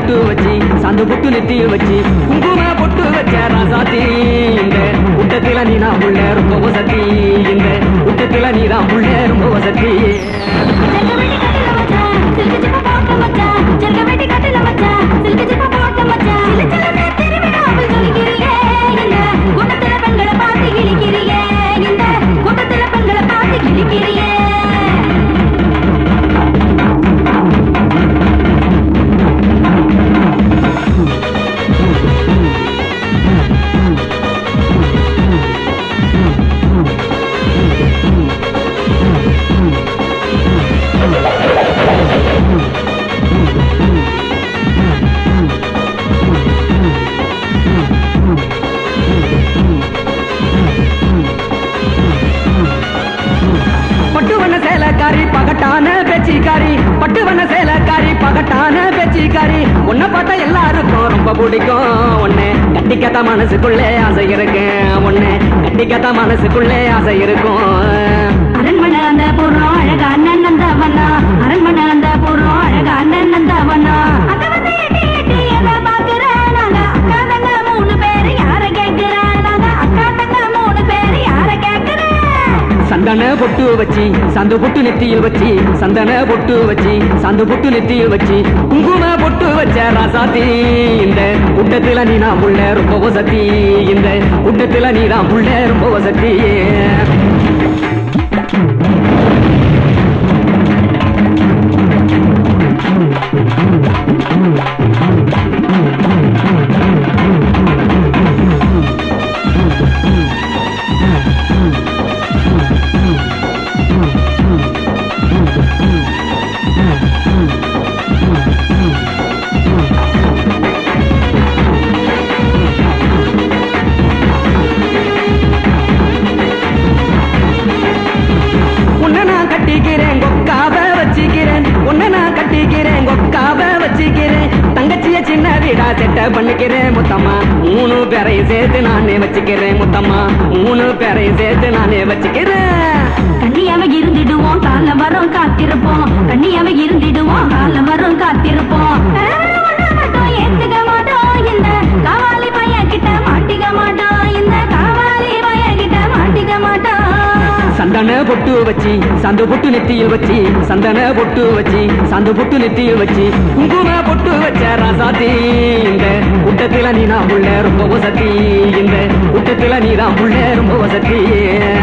பொட்டு வச்சு சந்து பொட்டு நெத்தியில் வச்சு குங்கும பொட்டு வச்ச ராசாத்தி இந்த கூட்டத்துல நீ நான் உள்ள ரொம்ப வசதி இந்த கூட்டத்துல நீ தான் உள்ள ரொம்ப வசதி வெட்டி கட்டில மச்சான் சில்கு ஜிப்பா போட்ட மச்சான் சிலு சிலுன்னு திருவிழாவில் ஜொலிக்கிறீங்க இந்த கூட்டத்துல பெண்களை பார்த்து கிழிக்கிறீங்க இந்த கூட்டத்துல பெண்களை பார்த்து கிழிக்கிறீங்க பட்டுவன சேலக்காரி பகட்டான பேச்சிக்காரி பட்டுவன சேலக்காரி பகட்டான பேச்சிக்காரி உன்னை பார்த்தா எல்லாருக்கும் ரொம்ப பிடிக்கும் உன்னை கட்டிக்கத்த மனசுக்குள்ளே ஆசை இருக்கு உன்னை கட்டிக்கத்த மனசுக்குள்ளே ஆசை இருக்கும் அரண்மனை அந்த பூர்வம் அழகா அண்ணன் நந்தவனா அரண்மனை அந்த பூர்வம் அழகா அண்ணன் நந்தவனா அத வந்து எட்டி எட்டி எதை பாக்குறேன் நாங்க அக்கா தங்க மூணு பேரு யார கேக்குறேன் நாங்க அக்கா தங்க மூணு பேரு யார கேக்குறேன் சந்தன பொட்டு வச்சு சந்து பொட்டு நெத்தியில் வச்சு சந்தன பொட்டு வச்சு சந்து பொட்டு நெத்தியில் வச்சு குங்கும பொட்டு வச்ச ராசாத்தி இந்த கூட்டத்துல நீ நான் உள்ள ரொம்ப வசதி இந்த கூட்டத்துல நீ தான் உள்ள ரொம்ப வசதி உன்னை நான் கட்டிக்கிறேன் கொக்காவ வச்சுக்கிறேன் உன்னை நான் கட்டிக்கிறேன் கொக்காவ வச்சுக்கிறேன் தங்கச்சிய சின்ன வீடா செட்ட பண்ணிக்கிறேன் முத்தம்மா மூணு பேரையும் சேர்த்து நானே வச்சுக்கிறேன் முத்தம்மா மூணு பேரையும் சேர்த்து நானே வச்சுக்கிறேன் கண்ணியாவ இருந்திடுவோம் காலம் வரும் காத்திருப்போம் கண்ணியாவ இருந்திடுவோம் காலம் வரும் காத்திருப்போம் ஆ, உன்னை மட்டும் ஏத்துக்க மாட்டோம் இந்த காவாலி பையன் கிட்ட மாட்டிக்க மாட்டோம் இந்த காவாலி பையன் கிட்ட மாட்டிக்க மாட்டோம் சந்தன பொட்டு வச்சு சந்து பொட்டு நெத்தியில் வச்சு சந்தன பொட்டு வச்சு சந்து பொட்டு நெத்தியில் வச்சு குங்கும பொட்டு வச்ச ராசாத்தி இந்த கூட்டத்துல நீ நான் உள்ள ரொம்ப வசதி இந்த கூட்டத்துல நீ தான் உள்ள ரொம்ப வசதி